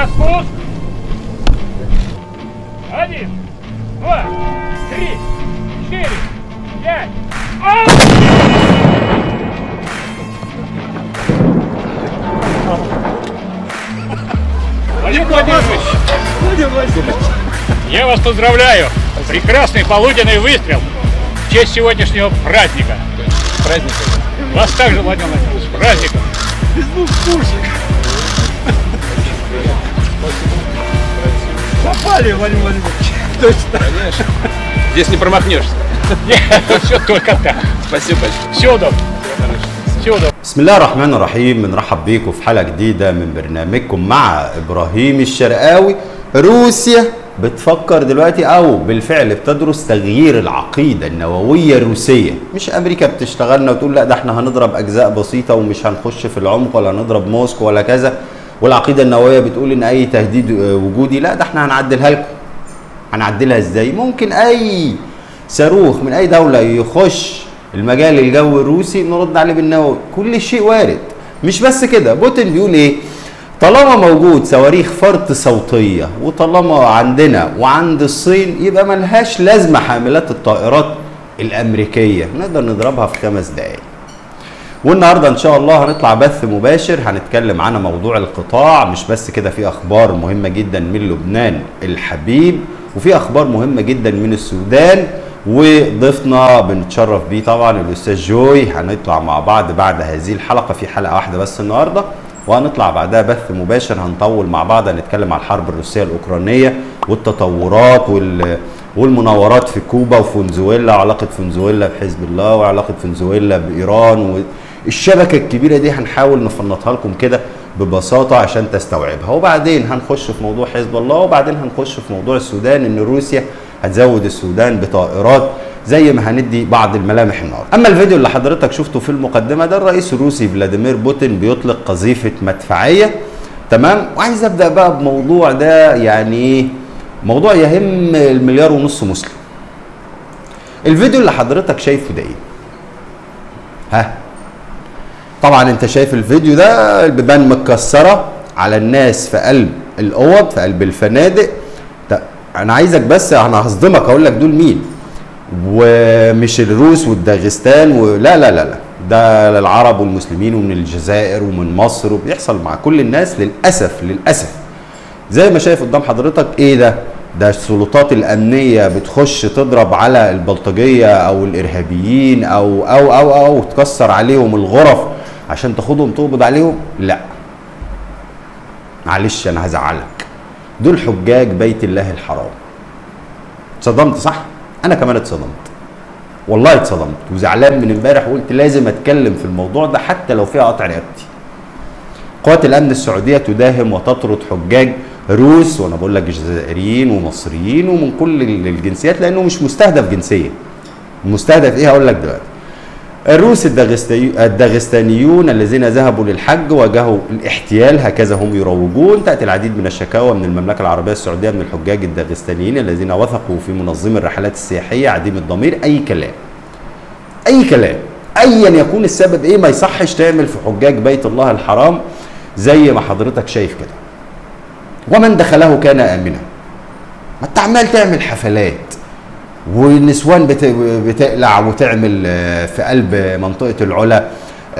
на спуск. Один, два, три, четыре, пять. А! Владимир Владимирович, я вас поздравляю. Прекрасный полуденный выстрел в честь сегодняшнего праздника. Праздник. Вас также, Владимир Владимирович, с праздником. Попали, Владимир Владимирович. Точно. Конечно. Здесь не промахнешься. Нет, все только так. Спасибо большое. Все удобно. Все удобно. بسم الله الرحمن الرحيم بنرحب بيكم في حلقه جديده من برنامجكم مع ابراهيم الشرقاوي روسيا بتفكر دلوقتي او بالفعل بتدرس تغيير العقيده النوويه الروسيه مش امريكا بتشتغلنا وتقول لا ده احنا هنضرب اجزاء بسيطه ومش هنخش في العمق ولا هنضرب موسكو ولا كذا والعقيده النوويه بتقول ان اي تهديد آه، وجودي لا ده احنا هنعدلها لكم هنعدلها ازاي ممكن اي صاروخ من اي دوله يخش المجال الجوي الروسي نرد عليه بالنووي كل شيء وارد مش بس كده بوتين بيقول ايه طالما موجود صواريخ فرط صوتيه وطالما عندنا وعند الصين يبقى ملهاش لازمه حاملات الطائرات الامريكيه نقدر نضربها في خمس دقائق والنهارده ان شاء الله هنطلع بث مباشر هنتكلم عن موضوع القطاع مش بس كده في اخبار مهمه جدا من لبنان الحبيب وفي اخبار مهمه جدا من السودان وضيفنا بنتشرف بيه طبعا الاستاذ جوي هنطلع مع بعض بعد هذه الحلقه في حلقه واحده بس النهارده وهنطلع بعدها بث مباشر هنطول مع بعض هنتكلم على الحرب الروسيه الاوكرانيه والتطورات وال والمناورات في كوبا وفنزويلا وعلاقه فنزويلا بحزب الله وعلاقه فنزويلا بايران والشبكه الكبيره دي هنحاول نفنطها لكم كده ببساطه عشان تستوعبها وبعدين هنخش في موضوع حزب الله وبعدين هنخش في موضوع السودان ان روسيا هتزود السودان بطائرات زي ما هندي بعض الملامح النهارده. اما الفيديو اللي حضرتك شفته في المقدمه ده الرئيس الروسي فلاديمير بوتين بيطلق قذيفه مدفعيه تمام وعايز ابدا بقى بموضوع ده يعني ايه موضوع يهم المليار ونص مسلم. الفيديو اللي حضرتك شايفه ده ايه؟ ها؟ طبعا انت شايف الفيديو ده البيبان متكسره على الناس في قلب الاوض في قلب الفنادق ت- انا عايزك بس انا هصدمك اقول لك دول مين ومش الروس والداغستان ولا لا لا لا ده العرب والمسلمين ومن الجزائر ومن مصر وبيحصل مع كل الناس للاسف للاسف زي ما شايف قدام حضرتك ايه ده ده السلطات الامنيه بتخش تضرب على البلطجيه او الارهابيين او او او او تكسر عليهم الغرف عشان تاخدهم تقبض عليهم لا معلش انا هزعلك دول حجاج بيت الله الحرام اتصدمت صح انا كمان اتصدمت والله اتصدمت وزعلان من امبارح وقلت لازم اتكلم في الموضوع ده حتى لو فيها قطع رقبتي قوات الامن السعوديه تداهم وتطرد حجاج روس وانا بقول لك جزائريين ومصريين ومن كل الجنسيات لانه مش مستهدف جنسيا المستهدف ايه هقول لك دلوقتي الروس الداغستي- الداغستانيون الذين ذهبوا للحج واجهوا الاحتيال هكذا هم يروجون تاتي العديد من الشكاوى من المملكه العربيه السعوديه من الحجاج الداغستانيين الذين وثقوا في منظمي الرحلات السياحيه عديم الضمير اي كلام اي كلام ايا يكون السبب ايه ما يصحش تعمل في حجاج بيت الله الحرام زي ما حضرتك شايف كده ومن دخله كان امنا ما انت عمال تعمل حفلات والنسوان بت- بتقلع وتعمل آه، في قلب منطقه العلا آه،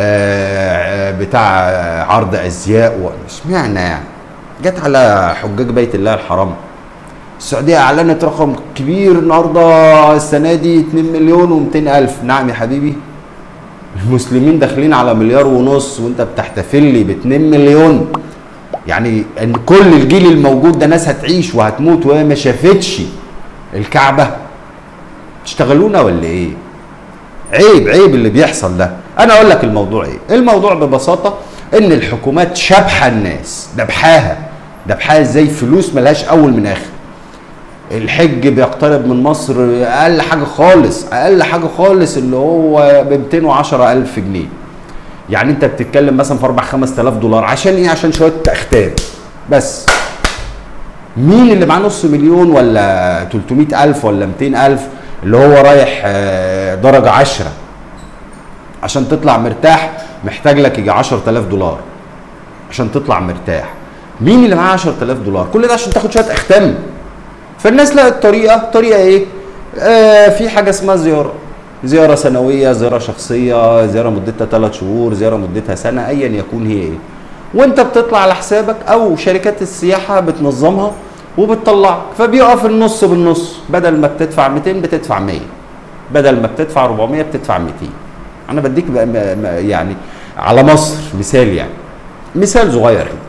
آه، بتاع عرض ازياء و- اشمعنى يعني جت على حجاج بيت الله الحرام السعوديه اعلنت رقم كبير النهارده السنه دي 2 مليون و200 الف نعم يا حبيبي المسلمين داخلين على مليار ونص وانت بتحتفل لي ب 2 مليون يعني ان كل الجيل الموجود ده ناس هتعيش وهتموت وهي ما شافتش الكعبه تشتغلونا ولا ايه عيب عيب اللي بيحصل ده انا اقول لك الموضوع ايه الموضوع ببساطه ان الحكومات شابحه الناس دبحاها دبحاها ازاي فلوس ملهاش اول من اخر الحج بيقترب من مصر اقل حاجه خالص اقل حاجه خالص اللي هو ب 210 الف جنيه يعني انت بتتكلم مثلا في 4 5000 دولار عشان ايه عشان شويه اختام بس مين اللي معاه نص مليون ولا 300 الف ولا 200 الف اللي هو رايح آه، درجه 10 عشان تطلع مرتاح محتاج لك يجي 10000 دولار عشان تطلع مرتاح مين اللي معاه 10000 دولار كل ده عشان تاخد شويه اختام فالناس لقت طريقه طريقه ايه آه في حاجه اسمها زياره زياره سنويه زياره شخصيه زياره مدتها ثلاث شهور زياره مدتها سنه ايا يكون هي ايه وانت بتطلع على حسابك او شركات السياحه بتنظمها وبتطلعك فبيقف في النص بالنص بدل ما بتدفع 200 بتدفع 100 بدل ما بتدفع 400 بتدفع 200 انا بديك بقى م- م- يعني على مصر مثال يعني مثال صغير كده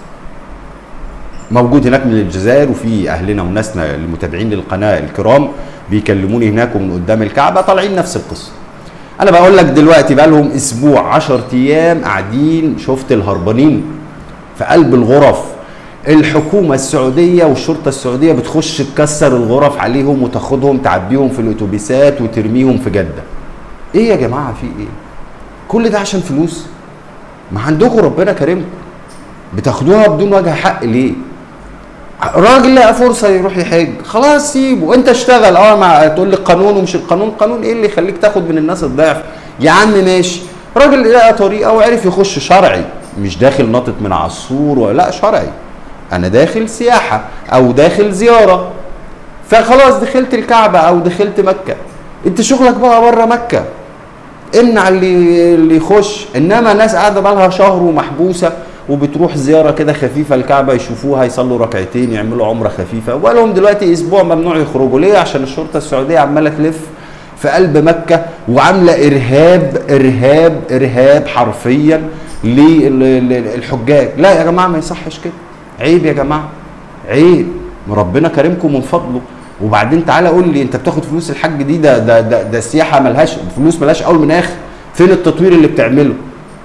موجود هناك من الجزائر وفي اهلنا وناسنا المتابعين للقناه الكرام بيكلموني هناك ومن قدام الكعبه طالعين نفس القصه انا بقول لك دلوقتي بقى لهم اسبوع 10 ايام قاعدين شفت الهربانين في قلب الغرف الحكومة السعودية والشرطة السعودية بتخش تكسر الغرف عليهم وتاخدهم تعبيهم في الأتوبيسات وترميهم في جدة إيه يا جماعة في إيه؟ كل ده عشان فلوس؟ ما عندكم ربنا كريمكم بتاخدوها بدون وجه حق ليه؟ راجل لقى فرصه يروح يحج خلاص سيبه انت اشتغل اه مع تقول لي القانون ومش القانون قانون ايه اللي يخليك تاخد من الناس الضعف يا عم ماشي راجل لقى طريقه وعرف يخش شرعي مش داخل ناطط من على السور ولا لا شرعي انا داخل سياحه او داخل زياره فخلاص دخلت الكعبه او دخلت مكه انت شغلك بقى بره مكه امنع اللي اللي يخش انما ناس قاعده بقالها شهر ومحبوسه وبتروح زياره كده خفيفه الكعبه يشوفوها يصلوا ركعتين يعملوا عمره خفيفه وقالهم دلوقتي اسبوع ممنوع يخرجوا ليه عشان الشرطه السعوديه عماله تلف في قلب مكه وعامله ارهاب ارهاب ارهاب حرفيا للحجاج لا يا جماعه ما يصحش كده عيب يا جماعه عيب ربنا كرمكم من فضله وبعدين تعالى قول لي انت بتاخد فلوس الحج دي ده ده ده, ده السياحه ملهاش فلوس ملهاش اول من اخر فين التطوير اللي بتعمله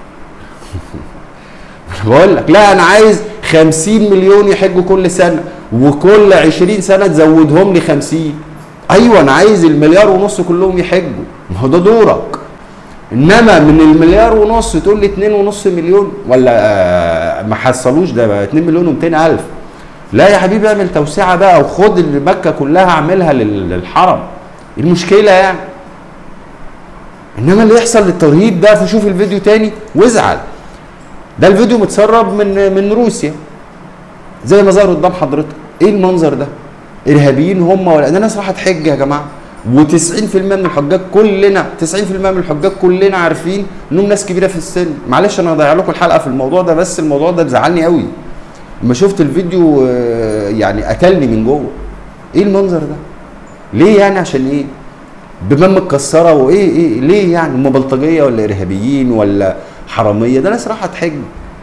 بقول لك لا انا عايز 50 مليون يحجوا كل سنه وكل 20 سنه تزودهم لي 50 ايوه انا عايز المليار ونص كلهم يحجوا ما هو ده دورك انما من المليار ونص تقول لي 2 ونص مليون ولا آه، ما حصلوش ده بقى 2 مليون و200 الف لا يا حبيبي اعمل توسعه بقى وخد مكه كلها اعملها لل- للحرم إيه المشكله يعني انما اللي يحصل للترهيب ده فشوف الفيديو تاني وازعل ده الفيديو متسرب من من روسيا زي ما ظهر قدام حضرتك ايه المنظر ده ارهابيين هم ولا ده ناس راحت حج يا جماعه و90% من الحجاج كلنا 90% من الحجاج كلنا عارفين انهم ناس كبيره في السن معلش انا هضيع لكم الحلقه في الموضوع ده بس الموضوع ده مزعلني قوي لما شفت الفيديو آه، يعني قتلني من جوه ايه المنظر ده ليه يعني عشان ايه بمام متكسره وايه ايه ليه يعني هم بلطجيه ولا ارهابيين ولا حراميه ده ناس راحه تحج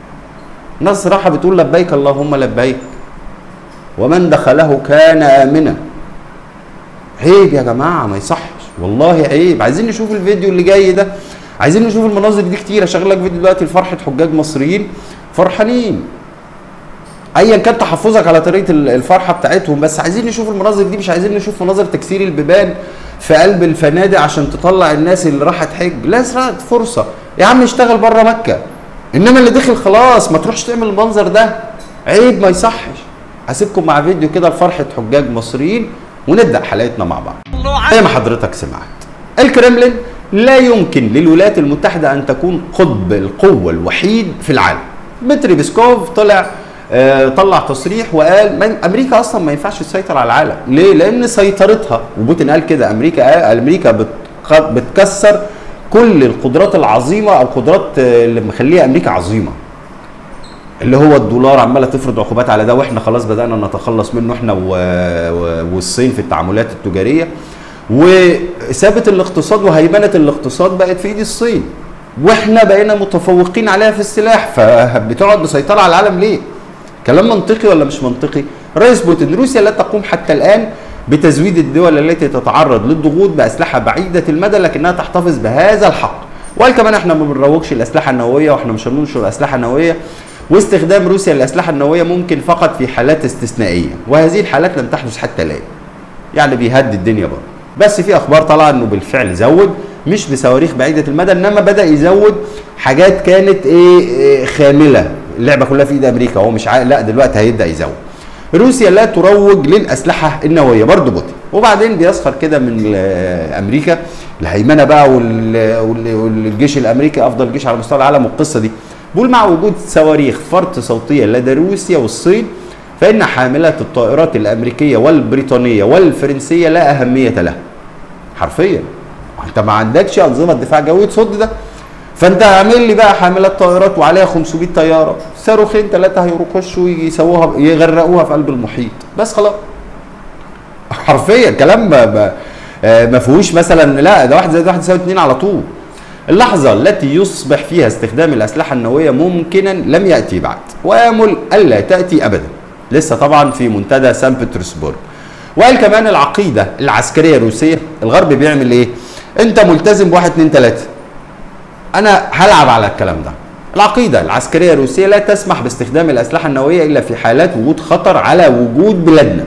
ناس راحه بتقول لبيك اللهم لبيك ومن دخله كان امنا عيب يا جماعه ما يصحش والله عيب عايزين نشوف الفيديو اللي جاي ده عايزين نشوف المناظر دي كتير اشغل لك فيديو دلوقتي لفرحه حجاج مصريين فرحانين ايا كان تحفظك على طريقه ال- الفرحه بتاعتهم بس عايزين نشوف المناظر دي مش عايزين نشوف مناظر تكسير البيبان في قلب الفنادق عشان تطلع الناس اللي راحت حج لا سرقت فرصه يا عم اشتغل بره مكه انما اللي دخل خلاص ما تروحش تعمل المنظر ده عيب ما يصحش هسيبكم مع فيديو كده لفرحه حجاج مصريين ونبدا حلقتنا مع بعض زي ما حضرتك سمعت الكرملين لا يمكن للولايات المتحدة أن تكون قطب القوة الوحيد في العالم دمتري بيسكوف طلع آه، طلع تصريح وقال ما امريكا اصلا ما ينفعش تسيطر على العالم ليه لان سيطرتها وبوتين قال كده امريكا قال امريكا بتخ- بتكسر كل القدرات العظيمه او قدرات آه، اللي مخليها امريكا عظيمه اللي هو الدولار عماله تفرض عقوبات على ده واحنا خلاص بدانا نتخلص منه احنا و... و... والصين في التعاملات التجاريه وثابت الاقتصاد وهيمنه الاقتصاد بقت في ايد الصين واحنا بقينا متفوقين عليها في السلاح فبتقعد مسيطره على العالم ليه؟ كلام منطقي ولا مش منطقي؟ رئيس بوتين روسيا لا تقوم حتى الان بتزويد الدول التي تتعرض للضغوط باسلحه بعيده المدى لكنها تحتفظ بهذا الحق وقال كمان احنا ما بنروجش الاسلحه النوويه واحنا مش هننشر اسلحه نوويه واستخدام روسيا للاسلحه النوويه ممكن فقط في حالات استثنائيه وهذه الحالات لم تحدث حتى الان يعني بيهدي الدنيا برضه بس في اخبار طالعه انه بالفعل زود مش بصواريخ بعيده المدى انما بدا يزود حاجات كانت ايه, إيه خامله اللعبه كلها في ايد امريكا هو مش عا... لا دلوقتي هيبدا يزود روسيا لا تروج للاسلحه النوويه برضه بوتين وبعدين بيسخر كده من آه، امريكا الهيمنه بقى وال- وال- والجيش الامريكي افضل جيش على مستوى العالم والقصه دي بيقول مع وجود صواريخ فرط صوتيه لدى روسيا والصين فان حاملات الطائرات الامريكيه والبريطانيه والفرنسيه لا اهميه لها حرفيا انت ما عندكش انظمه دفاع جوي تصد ده فانت اعمل لي بقى حاملات طائرات وعليها 500 طياره صاروخين ثلاثه هيخشوا يسووها يغرقوها في قلب المحيط بس خلاص حرفيا كلام ما, ما, آه، ما فيهوش مثلا لا ده واحد زائد واحد يساوي اتنين على طول اللحظة التي يصبح فيها استخدام الأسلحة النووية ممكنا لم يأتي بعد ويأمل ألا تأتي أبدا لسه طبعا في منتدى سان بطرسبورغ وقال كمان العقيدة العسكرية الروسية الغرب بيعمل إيه؟ أنت ملتزم بواحد اتنين تلاتة أنا هلعب على الكلام ده العقيدة العسكرية الروسية لا تسمح باستخدام الأسلحة النووية إلا في حالات وجود خطر على وجود بلادنا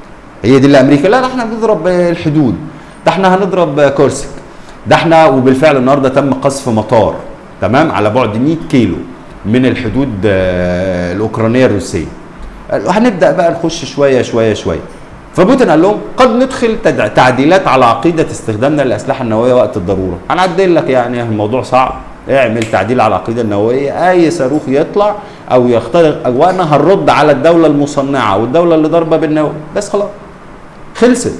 هي دي اللي امريكا لا ده احنا بنضرب الحدود ده احنا هنضرب كورسك ده احنا وبالفعل النهارده تم قصف مطار تمام على بعد 100 كيلو من الحدود آه، الاوكرانيه الروسيه هنبدا بقى نخش شويه شويه شويه فبوتين قال لهم قد ندخل تدع- تعديلات على عقيده استخدامنا للاسلحه النوويه وقت الضروره هنعدل لك يعني الموضوع صعب اعمل تعديل على العقيده النوويه اي صاروخ يطلع او يخترق اجواءنا هنرد على الدوله المصنعه والدوله اللي ضاربه بالنووي بس خلاص خلصت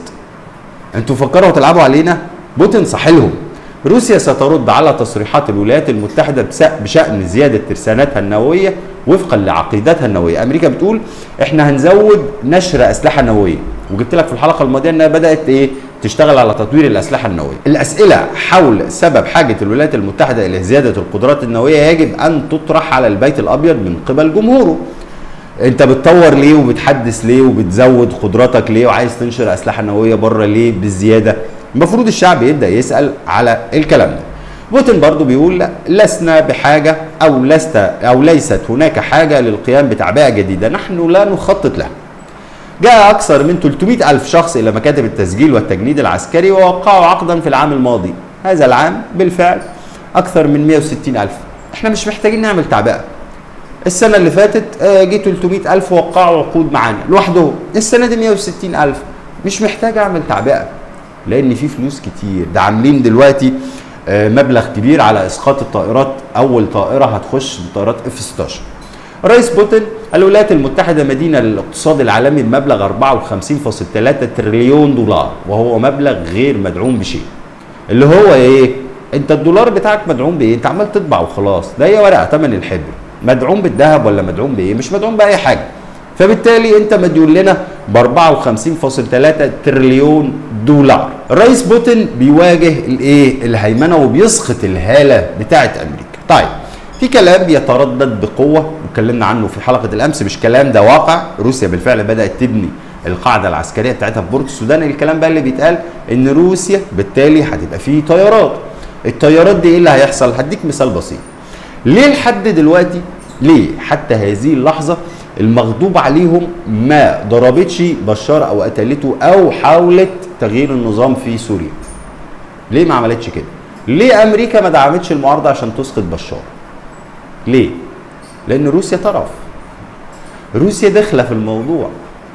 انتوا فكروا تلعبوا علينا بوتين صاحلهم روسيا سترد على تصريحات الولايات المتحده بس- بشان زياده ترساناتها النوويه وفقا لعقيدتها النوويه امريكا بتقول احنا هنزود نشر اسلحه نوويه وجبت لك في الحلقه الماضيه انها بدات ايه تشتغل على تطوير الاسلحه النوويه الاسئله حول سبب حاجه الولايات المتحده الى زياده القدرات النوويه يجب ان تطرح على البيت الابيض من قبل جمهوره انت بتطور ليه وبتحدث ليه وبتزود قدراتك ليه وعايز تنشر اسلحه نوويه بره ليه بالزياده المفروض الشعب يبدا يسال على الكلام ده بوتين برضو بيقول لا لسنا بحاجه او لست او ليست هناك حاجه للقيام بتعبئه جديده نحن لا نخطط لها جاء أكثر من 300 ألف شخص إلى مكاتب التسجيل والتجنيد العسكري ووقعوا عقدا في العام الماضي هذا العام بالفعل أكثر من 160 ألف إحنا مش محتاجين نعمل تعبئة السنة اللي فاتت آه، جه 300 ألف وقعوا عقود معانا لوحدهم السنة دي 160 ألف مش محتاج أعمل تعبئة لأن في فلوس كتير ده عاملين دلوقتي آه، مبلغ كبير على إسقاط الطائرات أول طائرة هتخش بطائرات اف 16 رئيس بوتين الولايات المتحدة مدينة للاقتصاد العالمي بمبلغ 54.3 تريليون دولار وهو مبلغ غير مدعوم بشيء اللي هو ايه انت الدولار بتاعك مدعوم بايه انت عمال تطبع وخلاص ده هي ورقه ثمن الحبر مدعوم بالذهب ولا مدعوم بايه مش مدعوم باي حاجه فبالتالي انت مديون لنا ب 54.3 تريليون دولار الرئيس بوتين بيواجه الايه الهيمنه وبيسقط الهاله بتاعه امريكا طيب في كلام بيتردد بقوه واتكلمنا عنه في حلقه الامس مش كلام ده واقع روسيا بالفعل بدات تبني القاعده العسكريه بتاعتها في بورت السودان الكلام بقى اللي بيتقال ان روسيا بالتالي هتبقى فيه طيارات الطيارات دي ايه اللي هيحصل هديك مثال بسيط ليه لحد دلوقتي ليه حتى هذه اللحظه المغضوب عليهم ما ضربتش بشار او قتلته او حاولت تغيير النظام في سوريا ليه ما عملتش كده ليه امريكا ما دعمتش المعارضه عشان تسقط بشار ليه لان روسيا طرف روسيا داخله في الموضوع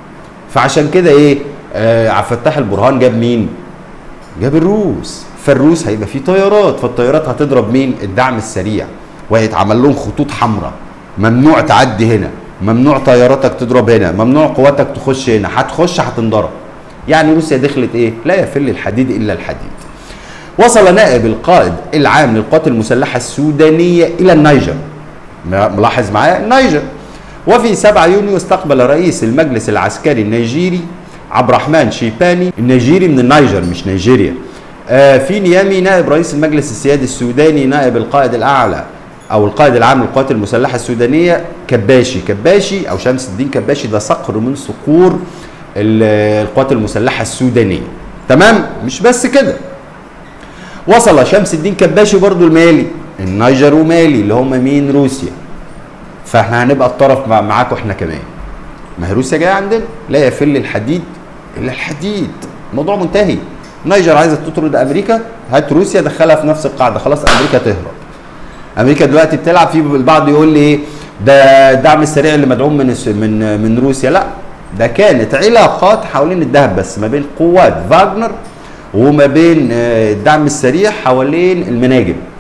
فعشان كده ايه آه عبد الفتاح البرهان جاب مين جاب الروس فالروس هيبقى في طيارات فالطيارات هتضرب مين الدعم السريع وهيتعمل لهم خطوط حمراء ممنوع تعدي هنا ممنوع طياراتك تضرب هنا ممنوع قواتك تخش هنا هتخش هتنضرب يعني روسيا دخلت ايه لا يفل الحديد الا الحديد وصل نائب القائد العام للقوات المسلحه السودانيه الى النيجر ملاحظ معايا النيجر وفي 7 يونيو استقبل رئيس المجلس العسكري النيجيري عبد الرحمن شيباني النيجيري من النيجر مش نيجيريا آه في نيامي نائب رئيس المجلس السيادي السوداني نائب القائد الاعلى او القائد العام للقوات المسلحه السودانيه كباشي كباشي او شمس الدين كباشي ده صقر من صقور ال- القوات المسلحه السودانيه تمام مش بس كده وصل شمس الدين كباشي برضو المالي النيجر ومالي اللي هم مين روسيا فاحنا هنبقى الطرف مع معاكم احنا كمان ما هي روسيا جايه عندنا لا يفل الحديد الا الحديد الموضوع منتهي النيجر عايزه تطرد امريكا هات روسيا دخلها في نفس القاعده خلاص امريكا تهرب امريكا دلوقتي بتلعب في البعض يقول لي ايه ده الدعم السريع اللي مدعوم من الس- من من روسيا لا ده كانت علاقات حوالين الذهب بس ما بين قوات فاجنر وما بين آه، الدعم السريع حوالين المناجم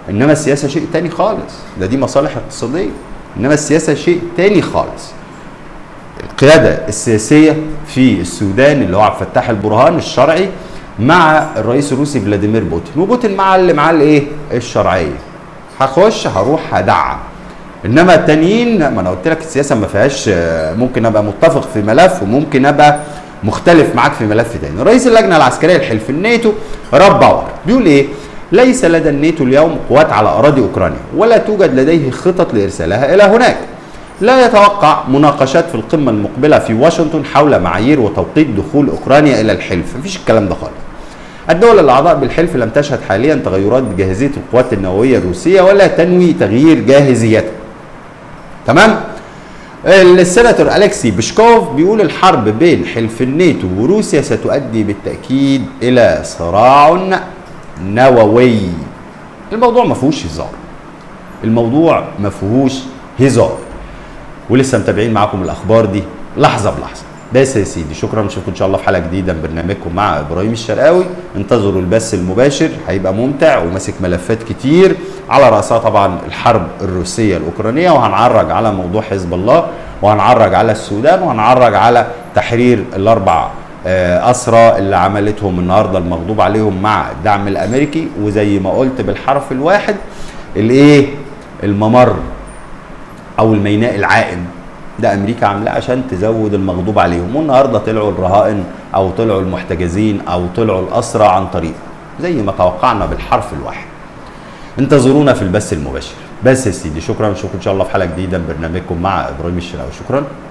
انما السياسه شيء تاني خالص ده دي مصالح اقتصاديه انما السياسه شيء تاني خالص القياده السياسيه في السودان اللي هو عبد الفتاح البرهان الشرعي مع الرئيس الروسي فلاديمير بوتين وبوتين مع اللي معاه الايه الشرعيه هخش هروح هدعم انما التانيين ما انا قلت لك السياسه ما فيهاش آه، ممكن ابقى متفق في ملف وممكن ابقى مختلف معاك في ملف تاني رئيس اللجنه العسكريه لحلف الناتو راب باور بيقول ايه ليس لدى الناتو اليوم قوات على اراضي اوكرانيا ولا توجد لديه خطط لارسالها الى هناك لا يتوقع مناقشات في القمة المقبلة في واشنطن حول معايير وتوقيت دخول أوكرانيا إلى الحلف مفيش الكلام ده خالص الدول الأعضاء بالحلف لم تشهد حاليا تغيرات بجاهزية القوات النووية الروسية ولا تنوي تغيير جاهزيتها تمام السيناتور أليكسي بيشكوف بيقول الحرب بين حلف الناتو وروسيا ستؤدي بالتأكيد إلى صراع نووي الموضوع ما فيهوش هزار الموضوع ما فيهوش هزار ولسه متابعين معاكم الاخبار دي لحظه بلحظه بس يا سيدي شكرا نشوفكم ان شاء الله في حلقه جديده من برنامجكم مع ابراهيم الشرقاوي انتظروا البث المباشر هيبقى ممتع وماسك ملفات كتير على راسها طبعا الحرب الروسيه الاوكرانيه وهنعرج على موضوع حزب الله وهنعرج على السودان وهنعرج على تحرير الاربع آه، اسرى اللي عملتهم النهارده المغضوب عليهم مع الدعم الامريكي وزي ما قلت بالحرف الواحد الايه الممر او الميناء العائم ده امريكا عاملاه عشان تزود المغضوب عليهم والنهارده طلعوا الرهائن او طلعوا المحتجزين او طلعوا الاسرى عن طريق زي ما توقعنا بالحرف الواحد انتظرونا في البث المباشر بس يا سيدي شكرا نشوفكم ان شاء الله في حلقه جديده من برنامجكم مع ابراهيم الشراوي شكرا